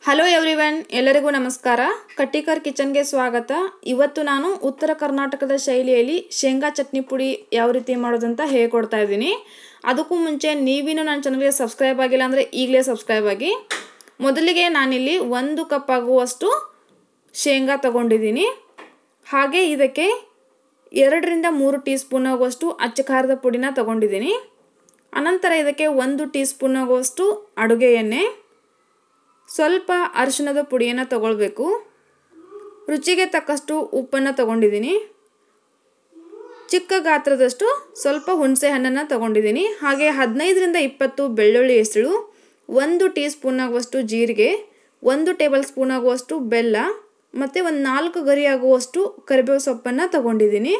hello everyone ಎಲ್ಲರಿಗೂ ನಮಸ್ಕಾರ ಕಟ್ಟಿಕರ್ ಕಿಚನ್ಗೆ ಸ್ವಾಗತ ಇವತ್ತು ನಾನು ಉತ್ತರ ಕರ್ನಾಟಕದ ಶೈಲಿಯಲ್ಲಿ ಶೇಂಗಾ ಚಟ್ನಿ ಪುಡಿ ಯಾವ ರೀತಿ ಮಾಡೋದಂತ ಹೇಳ್ಕೊಡ್ತಾ ಇದ್ದೀನಿ ಅದಕ್ಕೂ ಮುಂಚೆ ನೀವಿನ್ನೂ ನನ್ನ ಚಾನಲ್ಗೆ ಸಬ್ಸ್ಕ್ರೈಬ್ ಆಗಿಲ್ಲ ಅಂದರೆ ಈಗಲೇ ಸಬ್ಸ್ಕ್ರೈಬ್ ಆಗಿ ಮೊದಲಿಗೆ ನಾನಿಲ್ಲಿ ಒಂದು ಕಪ್ ಆಗುವಷ್ಟು ಶೇಂಗಾ ತಗೊಂಡಿದ್ದೀನಿ ಹಾಗೆ ಇದಕ್ಕೆ ಎರಡರಿಂದ ಮೂರು ಟೀ ಸ್ಪೂನ್ ಆಗುವಷ್ಟು ಅಚ್ಚ ಖಾರದ ಪುಡಿನ ತಗೊಂಡಿದ್ದೀನಿ ಅನಂತರ ಇದಕ್ಕೆ ಒಂದು ಟೀ ಸ್ಪೂನ್ ಆಗುವಷ್ಟು ಅಡುಗೆ ಎಣ್ಣೆ ಸ್ವಲ್ಪ ಅರಿಶಿಣದ ಪುಡಿಯನ್ನು ತಗೊಳ್ಬೇಕು ರುಚಿಗೆ ತಕ್ಕಷ್ಟು ಉಪ್ಪನ್ನು ತಗೊಂಡಿದ್ದೀನಿ ಚಿಕ್ಕ ಗಾತ್ರದಷ್ಟು ಸ್ವಲ್ಪ ಹುಣಸೆ ಹಣ್ಣನ್ನು ತಗೊಂಡಿದ್ದೀನಿ ಹಾಗೆ ಹದಿನೈದರಿಂದ ಇಪ್ಪತ್ತು ಬೆಳ್ಳುಳ್ಳಿ ಹೆಸಳು ಒಂದು ಟೀ ಸ್ಪೂನ್ ಆಗುವಷ್ಟು ಜೀರಿಗೆ ಒಂದು ಟೇಬಲ್ ಸ್ಪೂನ್ ಆಗುವಷ್ಟು ಬೆಲ್ಲ ಮತ್ತು ಒಂದು ನಾಲ್ಕು ಗರಿ ಆಗುವಷ್ಟು ಕರಿಬೇವು ಸೊಪ್ಪನ್ನು ತಗೊಂಡಿದ್ದೀನಿ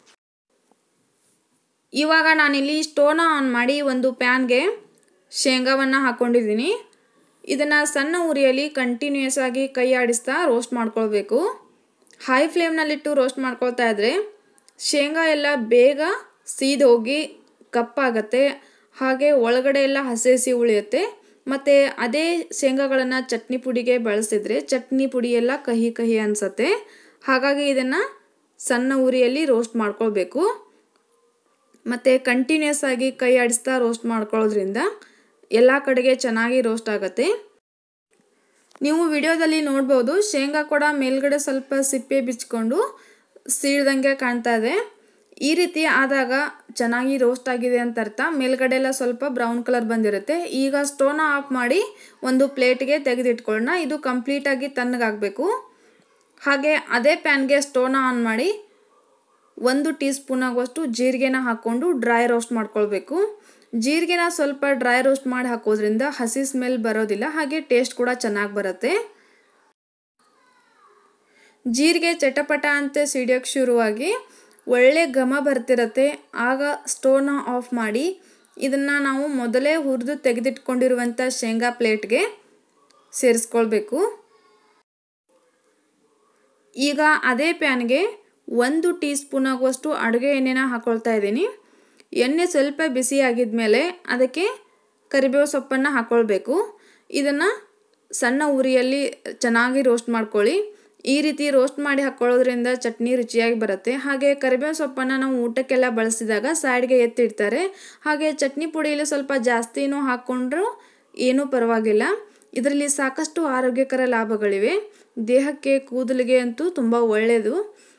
ಇವಾಗ ನಾನಿಲ್ಲಿ ಸ್ಟೋವ್ನ ಆನ್ ಮಾಡಿ ಒಂದು ಪ್ಯಾನ್ಗೆ ಶೇಂಗಾವನ್ನು ಹಾಕ್ಕೊಂಡಿದ್ದೀನಿ ಇದನ್ನು ಸಣ್ಣ ಉರಿಯಲ್ಲಿ ಕಂಟಿನ್ಯೂಯಸ್ ಆಗಿ ಕೈ ಆಡಿಸ್ತಾ ರೋಸ್ಟ್ ಮಾಡ್ಕೊಳ್ಬೇಕು ಹೈ ಫ್ಲೇಮ್ನಲ್ಲಿಟ್ಟು ರೋಸ್ಟ್ ಮಾಡ್ಕೊಳ್ತಾ ಇದ್ದರೆ ಶೇಂಗಾ ಎಲ್ಲ ಬೇಗ ಸೀದೋಗಿ ಕಪ್ಪಾಗತ್ತೆ ಹಾಗೆ ಒಳಗಡೆ ಎಲ್ಲ ಹಸಿ ಹಸಿ ಉಳಿಯುತ್ತೆ ಮತ್ತು ಅದೇ ಶೇಂಗಾಗಳನ್ನು ಚಟ್ನಿ ಪುಡಿಗೆ ಬಳಸಿದರೆ ಚಟ್ನಿ ಪುಡಿ ಎಲ್ಲ ಕಹಿ ಕಹಿ ಅನಿಸತ್ತೆ ಹಾಗಾಗಿ ಇದನ್ನು ಸಣ್ಣ ಉರಿಯಲ್ಲಿ ರೋಸ್ಟ್ ಮಾಡ್ಕೊಳ್ಬೇಕು ಮತ್ತು ಕಂಟಿನ್ಯೂಸ್ ಆಗಿ ಕೈ ಆಡಿಸ್ತಾ ರೋಸ್ಟ್ ಮಾಡ್ಕೊಳ್ಳೋದ್ರಿಂದ ಎಲ್ಲ ಕಡೆಗೆ ಚೆನ್ನಾಗಿ ರೋಸ್ಟ್ ಆಗುತ್ತೆ ನೀವು ವಿಡಿಯೋದಲ್ಲಿ ನೋಡ್ಬೋದು ಶೇಂಗಾ ಕೂಡ ಮೇಲ್ಗಡೆ ಸ್ವಲ್ಪ ಸಿಪ್ಪೆ ಬಿಚ್ಕೊಂಡು ಸೀಳ್ದಂಗೆ ಕಾಣ್ತಾ ಇದೆ ಈ ರೀತಿ ಆದಾಗ ಚೆನ್ನಾಗಿ ರೋಸ್ಟ್ ಆಗಿದೆ ಅಂತ ಅರ್ಥ ಮೇಲ್ಗಡೆ ಎಲ್ಲ ಸ್ವಲ್ಪ ಬ್ರೌನ್ ಕಲರ್ ಬಂದಿರುತ್ತೆ ಈಗ ಸ್ಟೋವ್ನ ಆಫ್ ಮಾಡಿ ಒಂದು ಪ್ಲೇಟ್ಗೆ ತೆಗೆದಿಟ್ಕೊಳ್ಳೋಣ ಇದು ಕಂಪ್ಲೀಟಾಗಿ ತಣ್ಣಗಾಗಬೇಕು ಹಾಗೆ ಅದೇ ಪ್ಯಾನ್ಗೆ ಸ್ಟೋವ್ನ ಆನ್ ಮಾಡಿ ಒಂದು ಟೀ ಸ್ಪೂನ್ ಆಗುವಷ್ಟು ಜೀರಿಗೆನ ಹಾಕ್ಕೊಂಡು ಡ್ರೈ ರೋಸ್ಟ್ ಮಾಡ್ಕೊಳ್ಬೇಕು ಜೀರಿಗೆನ ಸ್ವಲ್ಪ ಡ್ರೈ ರೋಸ್ಟ್ ಮಾಡಿ ಹಾಕೋದ್ರಿಂದ ಹಸಿ ಸ್ಮೆಲ್ ಬರೋದಿಲ್ಲ ಹಾಗೆ ಟೇಸ್ಟ್ ಕೂಡ ಚೆನ್ನಾಗಿ ಬರುತ್ತೆ ಜೀರಿಗೆ ಚಟಪಟ ಅಂತ ಸಿಡಿಯೋಕ್ಕೆ ಶುರುವಾಗಿ ಒಳ್ಳೆ ಘಮ ಬರ್ತಿರತ್ತೆ ಆಗ ಸ್ಟೋವ್ನ ಆಫ್ ಮಾಡಿ ಇದನ್ನು ನಾವು ಮೊದಲೇ ಹುರಿದು ತೆಗೆದಿಟ್ಕೊಂಡಿರುವಂಥ ಶೇಂಗಾ ಪ್ಲೇಟ್ಗೆ ಸೇರಿಸ್ಕೊಳ್ಬೇಕು ಈಗ ಅದೇ ಪ್ಯಾನ್ಗೆ ಒಂದು ಟೀ ಸ್ಪೂನ್ ಆಗುವಷ್ಟು ಅಡುಗೆ ಎಣ್ಣೆನ ಹಾಕ್ಕೊಳ್ತಾ ಇದ್ದೀನಿ ಎಣ್ಣೆ ಸ್ವಲ್ಪ ಬಿಸಿ ಆಗಿದ್ಮೇಲೆ ಅದಕ್ಕೆ ಕರಿಬೇವು ಸೊಪ್ಪನ್ನು ಹಾಕ್ಕೊಳ್ಬೇಕು ಇದನ್ನು ಸಣ್ಣ ಉರಿಯಲ್ಲಿ ಚೆನ್ನಾಗಿ ರೋಸ್ಟ್ ಮಾಡ್ಕೊಳ್ಳಿ ಈ ರೀತಿ ರೋಸ್ಟ್ ಮಾಡಿ ಹಾಕ್ಕೊಳ್ಳೋದ್ರಿಂದ ಚಟ್ನಿ ರುಚಿಯಾಗಿ ಬರುತ್ತೆ ಹಾಗೆ ಕರಿಬೇವು ಸೊಪ್ಪನ್ನು ನಾವು ಊಟಕ್ಕೆಲ್ಲ ಬಳಸಿದಾಗ ಸೈಡ್ಗೆ ಎತ್ತಿಡ್ತಾರೆ ಹಾಗೆ ಚಟ್ನಿ ಪುಡಿಯಲ್ಲಿ ಸ್ವಲ್ಪ ಜಾಸ್ತಿನೂ ಹಾಕ್ಕೊಂಡ್ರೂ ಏನೂ ಪರವಾಗಿಲ್ಲ ಇದರಲ್ಲಿ ಸಾಕಷ್ಟು ಆರೋಗ್ಯಕರ ಲಾಭಗಳಿವೆ ದೇಹಕ್ಕೆ ಕೂದಲಿಗೆ ಅಂತೂ ತುಂಬ ಒಳ್ಳೆಯದು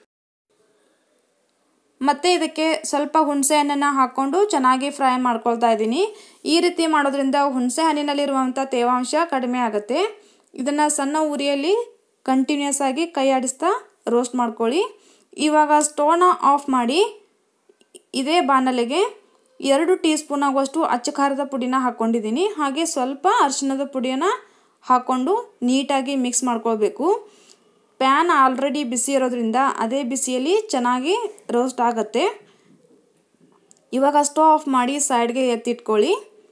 ಮತ್ತು ಇದಕ್ಕೆ ಸ್ವಲ್ಪ ಹುಣಸೆ ಹಣ್ಣನ್ನು ಹಾಕ್ಕೊಂಡು ಚೆನ್ನಾಗಿ ಫ್ರೈ ಮಾಡ್ಕೊಳ್ತಾ ಇದ್ದೀನಿ ಈ ರೀತಿ ಮಾಡೋದ್ರಿಂದ ಹುಣಸೆ ಹಣ್ಣಿನಲ್ಲಿರುವಂಥ ತೇವಾಂಶ ಕಡಿಮೆ ಆಗುತ್ತೆ ಇದನ್ನು ಸಣ್ಣ ಉರಿಯಲ್ಲಿ ಕಂಟಿನ್ಯೂಸ್ ಆಗಿ ಕೈ ಆಡಿಸ್ತಾ ರೋಸ್ಟ್ ಮಾಡ್ಕೊಳ್ಳಿ ಇವಾಗ ಸ್ಟೋವ್ನ ಆಫ್ ಮಾಡಿ ಇದೇ ಬಾಣಲೆಗೆ ಎರಡು ಟೀ ಸ್ಪೂನ್ ಆಗುವಷ್ಟು ಅಚ್ಚ ಖಾರದ ಪುಡಿನ ಹಾಕ್ಕೊಂಡಿದ್ದೀನಿ ಹಾಗೆ ಸ್ವಲ್ಪ ಅರಿಶಿಣದ ಪುಡಿಯನ್ನು ಹಾಕ್ಕೊಂಡು ನೀಟಾಗಿ ಮಿಕ್ಸ್ ಮಾಡ್ಕೊಳ್ಬೇಕು ಪ್ಯಾನ್ ಆಲ್ರೆಡಿ ಬಿಸಿ ಇರೋದ್ರಿಂದ ಅದೇ ಬಿಸಿಯಲ್ಲಿ ಚೆನ್ನಾಗಿ ರೋಸ್ಟ್ ಆಗುತ್ತೆ ಇವಾಗ ಸ್ಟವ್ ಆಫ್ ಮಾಡಿ ಸೈಡ್ಗೆ ಎತ್ತಿಟ್ಕೊಳ್ಳಿ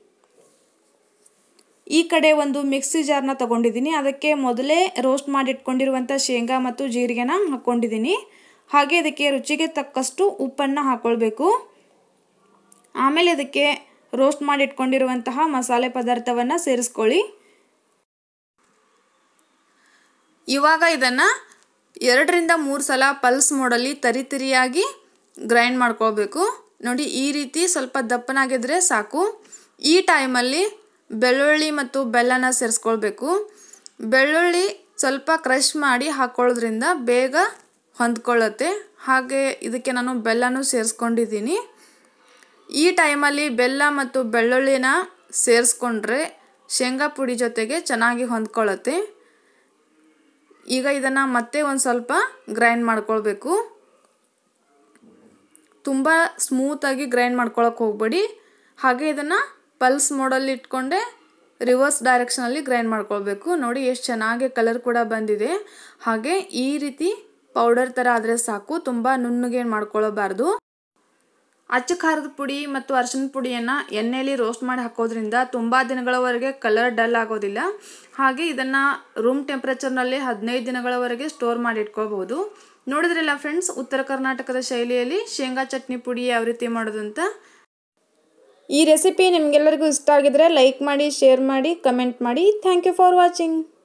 ಈ ಕಡೆ ಒಂದು ಮಿಕ್ಸಿ ಜಾರ್ನ ತಗೊಂಡಿದ್ದೀನಿ ಅದಕ್ಕೆ ಮೊದಲೇ ರೋಸ್ಟ್ ಮಾಡಿ ಇಟ್ಕೊಂಡಿರುವಂಥ ಶೇಂಗಾ ಮತ್ತು ಜೀರಿಗೆನ ಹಾಕ್ಕೊಂಡಿದ್ದೀನಿ ಹಾಗೆ ಇದಕ್ಕೆ ರುಚಿಗೆ ತಕ್ಕಷ್ಟು ಉಪ್ಪನ್ನು ಹಾಕ್ಕೊಳ್ಬೇಕು ಆಮೇಲೆ ಇದಕ್ಕೆ ರೋಸ್ಟ್ ಮಾಡಿ ಇಟ್ಕೊಂಡಿರುವಂತಹ ಮಸಾಲೆ ಪದಾರ್ಥವನ್ನು ಸೇರಿಸ್ಕೊಳ್ಳಿ ಇವಾಗ ಇದನ್ನು ಎರಡರಿಂದ ಮೂರು ಸಲ ಪಲ್ಸ್ ಮೋಡಲ್ಲಿ ತರಿ ತರಿಯಾಗಿ ಗ್ರೈಂಡ್ ಮಾಡ್ಕೊಳ್ಬೇಕು ನೋಡಿ ಈ ರೀತಿ ಸ್ವಲ್ಪ ದಪ್ಪನಾಗಿದ್ದರೆ ಸಾಕು ಈ ಟೈಮಲ್ಲಿ ಬೆಳ್ಳುಳ್ಳಿ ಮತ್ತು ಬೆಲ್ಲನ ಸೇರಿಸ್ಕೊಳ್ಬೇಕು ಬೆಳ್ಳುಳ್ಳಿ ಸ್ವಲ್ಪ ಕ್ರಷ್ ಮಾಡಿ ಹಾಕ್ಕೊಳ್ಳೋದ್ರಿಂದ ಬೇಗ ಹೊಂದ್ಕೊಳ್ಳುತ್ತೆ ಹಾಗೆ ಇದಕ್ಕೆ ನಾನು ಬೆಲ್ಲನೂ ಸೇರಿಸ್ಕೊಂಡಿದ್ದೀನಿ ಈ ಟೈಮಲ್ಲಿ ಬೆಲ್ಲ ಮತ್ತು ಬೆಳ್ಳುಳ್ಳಿನ ಸೇರಿಸ್ಕೊಂಡ್ರೆ ಶೇಂಗಾ ಪುಡಿ ಜೊತೆಗೆ ಚೆನ್ನಾಗಿ ಹೊಂದ್ಕೊಳ್ಳುತ್ತೆ ಈಗ ಇದನ್ನು ಮತ್ತೆ ಒಂದು ಸ್ವಲ್ಪ ಗ್ರೈಂಡ್ ಮಾಡ್ಕೊಳ್ಬೇಕು ತುಂಬ ಸ್ಮೂತಾಗಿ ಗ್ರೈಂಡ್ ಮಾಡ್ಕೊಳಕ್ಕೆ ಹೋಗ್ಬೇಡಿ ಹಾಗೆ ಇದನ್ನು ಪಲ್ಸ್ ಮೋಡಲ್ಲಿ ಇಟ್ಕೊಂಡೆ ರಿವರ್ಸ್ ಡೈರೆಕ್ಷನಲ್ಲಿ ಗ್ರೈಂಡ್ ಮಾಡ್ಕೊಳ್ಬೇಕು ನೋಡಿ ಎಷ್ಟು ಚೆನ್ನಾಗಿ ಕಲರ್ ಕೂಡ ಬಂದಿದೆ ಹಾಗೆ ಈ ರೀತಿ ಪೌಡರ್ ಥರ ಆದರೆ ಸಾಕು ತುಂಬ ನುಣ್ಣಗೆ ಮಾಡ್ಕೊಳ್ಳಬಾರ್ದು ಅಚ್ಚ ಖಾರದ ಪುಡಿ ಮತ್ತು ಅರಿಶಿನ ಪುಡಿಯನ್ನು ಎಣ್ಣೆಯಲ್ಲಿ ರೋಸ್ಟ್ ಮಾಡಿ ಹಾಕೋದ್ರಿಂದ ತುಂಬ ದಿನಗಳವರೆಗೆ ಕಲರ್ ಡಲ್ ಆಗೋದಿಲ್ಲ ಹಾಗೆ ಇದನ್ನು ರೂಮ್ ಟೆಂಪ್ರೇಚರ್ನಲ್ಲಿ ಹದಿನೈದು ದಿನಗಳವರೆಗೆ ಸ್ಟೋರ್ ಮಾಡಿ ಇಟ್ಕೋಬಹುದು ನೋಡಿದ್ರಲ್ಲ ಫ್ರೆಂಡ್ಸ್ ಉತ್ತರ ಕರ್ನಾಟಕದ ಶೈಲಿಯಲ್ಲಿ ಶೇಂಗಾ ಚಟ್ನಿ ಪುಡಿ ಯಾವ ರೀತಿ ಮಾಡೋದು ಅಂತ ಈ ರೆಸಿಪಿ ನಿಮಗೆಲ್ಲರಿಗೂ ಇಷ್ಟ ಆಗಿದ್ರೆ ಲೈಕ್ ಮಾಡಿ ಶೇರ್ ಮಾಡಿ ಕಮೆಂಟ್ ಮಾಡಿ ಥ್ಯಾಂಕ್ ಯು ಫಾರ್ ವಾಚಿಂಗ್